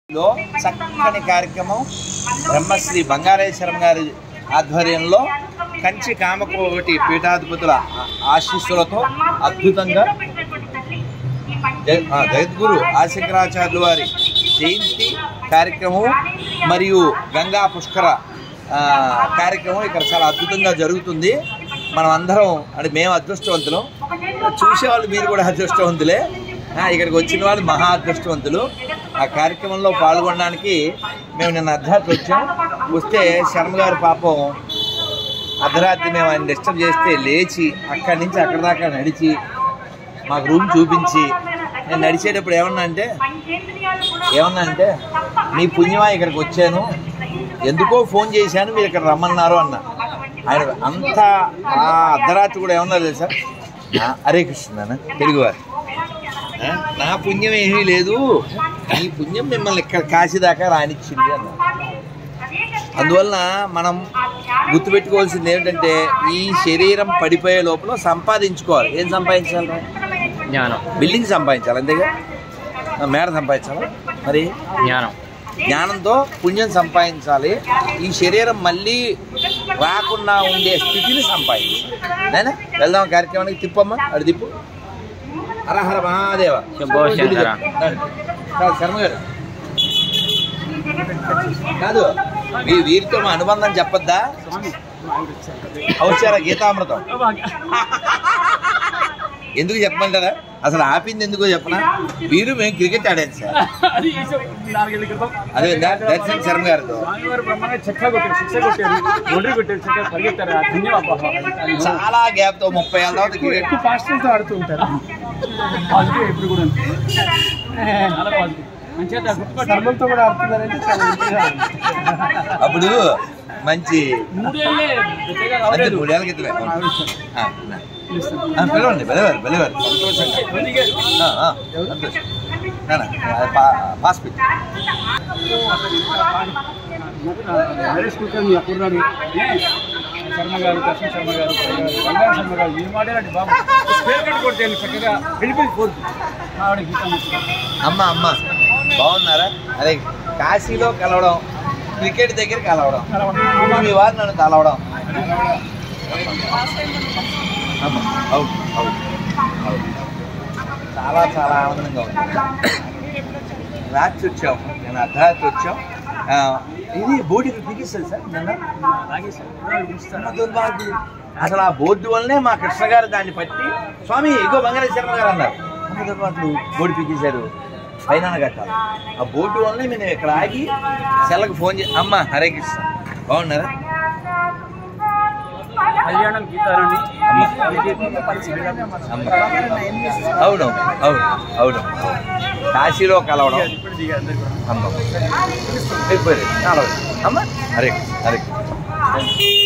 లో చక్కని కార్యక్రమం బ్రహ్మశ్రీ బంగారేశ్వరం గారి ఆధ్వర్యంలో కంచి కామకోటి పీఠాధిపతుల ఆ- ఆశీస్సులతో అద్భుతంగా జగ- ఆ, జగద్గురు ఆశంకరాచార్యుల వారి జయంతి కార్యక్రమం మరియు గంగా పుష్కర ఆ, కార్యక్రమం ఇక్కడ చాలా అద్భుతంగా జరుగుతుంది మనం అందరం అంటే మేము అదృష్టవంతులం చూసేవాళ్ళు మీరు కూడా అదృష్టవంతులే ఆ, ఇక్కడికి వచ్చిన వాళ్ళు మహా అదృష్టవంతులు ఆ కార్యక్రమంలో పాల్గొనడానికి మేము నిన్న అర్ధరాత్రి వచ్చాం వస్తే శర్మ గారి పాపం అర్ధరాత్రి మేము ఆయన డిస్టర్బ్ చేస్తే లేచి అక్కడి నుంచి అక్కడి దాకా నడిచి మాకు రూమ్ చూపించి నేను నడిచేటప్పుడు ఏమన్నా అంటే ఏమన్నా అంటే మీ పుణ్యమా ఇక్కడికి వచ్చాను ఎందుకో ఫోన్ చేశాను మీరు ఇక్కడ రమ్మన్నారు అన్న ఆయన అంత ఆ అర్ధరాత్రి కూడా ఏమన్నా తెలుసా ఆ, హరే కృష్ణ నాన్న తెలుగువారు ఆ, నా పుణ్యం ఏమీ లేదు ఈ పుణ్యం మిమ్మల్ని ఇక్కడ కాశీ దాకా రానిచ్చింది అన్నారు అందువలన మనం గుర్తుపెట్టుకోవాల్సింది ఏమిటంటే ఈ శరీరం పడిపోయే లోపల సంపాదించుకోవాలి ఏం సంపాదించాలి జ్ఞానం బిల్డింగ్ సంపాదించాలి అంతేగా ఆ, మేడ సంపాదించాలి మరి జ్ఞానం జ్ఞానంతో పుణ్యం సంపాదించాలి ఈ శరీరం మళ్ళీ రాకుండా ఉండే స్థితిని సంపాదించాలి నేనా వెళ్దాం కార్యక్రమానికి తిప్పమ్మా అడి తిప్పు హరహర మహాదేవ శంభో శంకర. కాదు, శర్మ గారు కాదు వీ- వీరితో మా అనుబంధం చెప్పొద్దా ఔచార గీతామృతం ఎందుకు చెప్పమంటారా అసలు ఆపింది ఎందుకో చెప్పనా వీరు మేము క్రికెట్ ఆడాను సార్ అది ఈ సో- నాలుగేళ్ల క్రితం అదే దా- దర్శన్ శర్మ గారితో స్వామివారి బ్రహ్మంగా చెక్క కొట్టారు శిక్ష కొట్టారు ఒండ్రి కొట్టారు చెక్క పరిగెత్తారు ఆ ధన్యవాదాలు చాలా గ్యాప్ తో ముప్పై ఏళ్ళ తర్వాత క్రికెట్ ఎక్కువ పాస్టర్లతో ఆడుతూ ఉంటారు పాజిటివ్ ఎప్పుడు కూడా చాలా పాజిటివ్ మంచిగా ధర్మంతో కూడా ఆడుతున్నారంటే చాలా మంచిగా అప్పుడు మంచి మూడేళ్ళే గట్టిగా అంటే రావలేదు మూడేళ్ళ క్రితమే ఆ, ఆ, పిలవండి పిలవారు పిలవారు సంతోషంగా ఆ, ఆ, సంతోషం నాన్న, అది పా- పాస్ పిక్ నరేష్ కుల్కర్ణి అప్పుడున్నాడు శర్మ గారు దర్శన్ శర్మ గారు బంగారు శర్మ గారు ఏ మాట్లాడండి బాబు స్పేర్ కట్ కొడితే చక్కగా వెళ్ళిపోయి పోదు ఆవిడ గీతం అమ్మ అమ్మ బాగున్నారా అదే కాశీలో కలవడం క్రికెట్ దగ్గర కలవడం మీ వారు నన్ను కలవడం అమ్మ, అవును అవును అవును చాలా చాలా ఆనందంగా ఉంది రాత్రి వచ్చాం నేను అర్ధరాత్రి వచ్చాం ఆ, ఇది బోర్డు బిగిస్తుంది సార్ నిన్న అమ్మ దుర్భాగ్యుడు. అసలు ఆ బోర్డు వల్లనే మా కృష్ణ గారు దాన్ని పట్టి స్వామి ఇగో బంగారు శర్మ గారు అన్నారు అమ్మ దుర్భాగ్యుడు బోర్డు పీకేశారు పైన కట్టాలి ఆ బోర్డు వల్లనే మేము ఇక్కడ ఆగి సెల్లకు ఫోన్ చేసి అమ్మ హరే కృష్ణ బాగున్నారా కళ్యాణం గీతారాణి అమ్మ అమ్మ అవును అవును అవును కాశీలో కలవడం అమ్మ అయిపోయింది కలవడం అమ్మ హరే కృష్ణ హరే కృష్ణ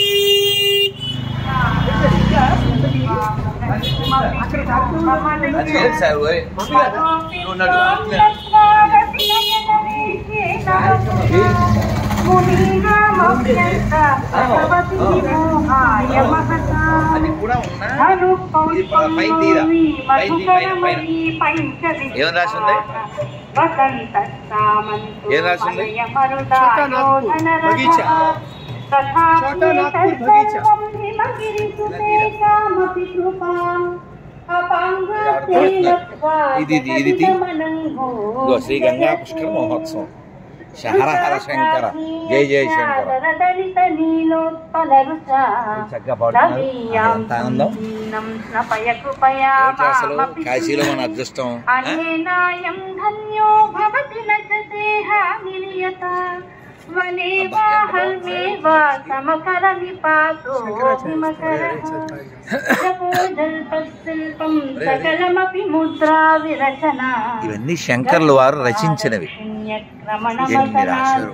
అది లేదు సార్ ఓయ్. నువ్వు ఉన్నాడు. అది కూడా ఉన్నా ఇది ప- పైన తీరా పైన తీ- పైన పైన ఏమని రాసి ఉంది ఏం రాసి ఉంది బగీచా. छोटा नागपुर बगीचा ఇది ఇది ఇది తీ. ఇదిగో శ్రీ గంగా పుష్కర మహోత్సవం హర శంకర జై జై శంకర చక్కగా పాడుతున్నారు అది ఎంత ఆనందం ఏమిటి అసలు కాశీలో మన అదృష్టం ఆ? అనేనాయం ధన్యో భవతి నచసేహ నిలియత వనే వా హల్మే వా సమకర నిపాతో హిమకర జపోజల్పశిల్పం సకలమపి ముద్రా విరచన ఇవన్నీ శంకర్లు వారు రచించినవి ఎన్ని రాశారు?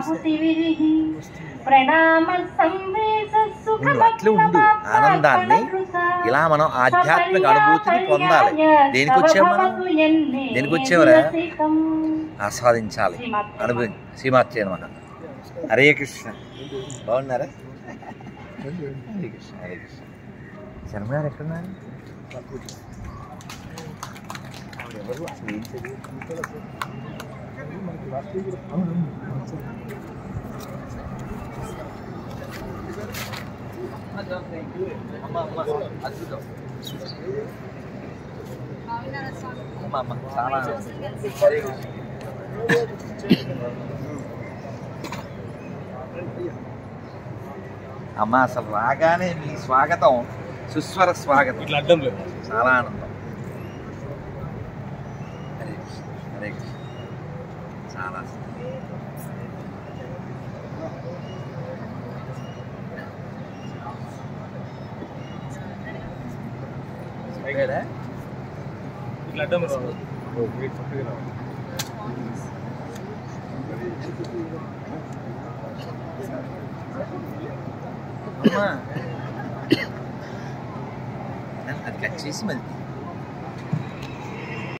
ప్రణామ సంవేశ నువ్వు అట్లే ఉండు ఆనందాన్ని ఇలా మనం ఆధ్యాత్మిక అనుభూతిని పొందాలి దేనికి వచ్చాము మనం దేనికి వచ్చావురా ఆస్వాదించాలి అనుభవి శ్రీమాత్రే నమః హరే కృష్ణ బాగున్నారా హరే కృష్ణ హరే కృష్ణ శర్మ గారు ఎక్కడున్నారు ఎవరు అసలు ఏం చదివారు? అమ్మ అమ్మ అద్భుతం అమ్మ అమ్మ చాలా హరే కృష్ణ. అమ్మ అసలు రాగానే మీ స్వాగతం సుస్వర స్వాగతం ఇట్లా అడ్డం లేదు చాలా ఆనందం హరే కృష్ణ హరే కృష్ణ చాలా అయిపోయాడా? ఇట్లా అడ్డం రావు చక్కగా రావు అమ్మా అది కట్ చేసి మళ్ళీ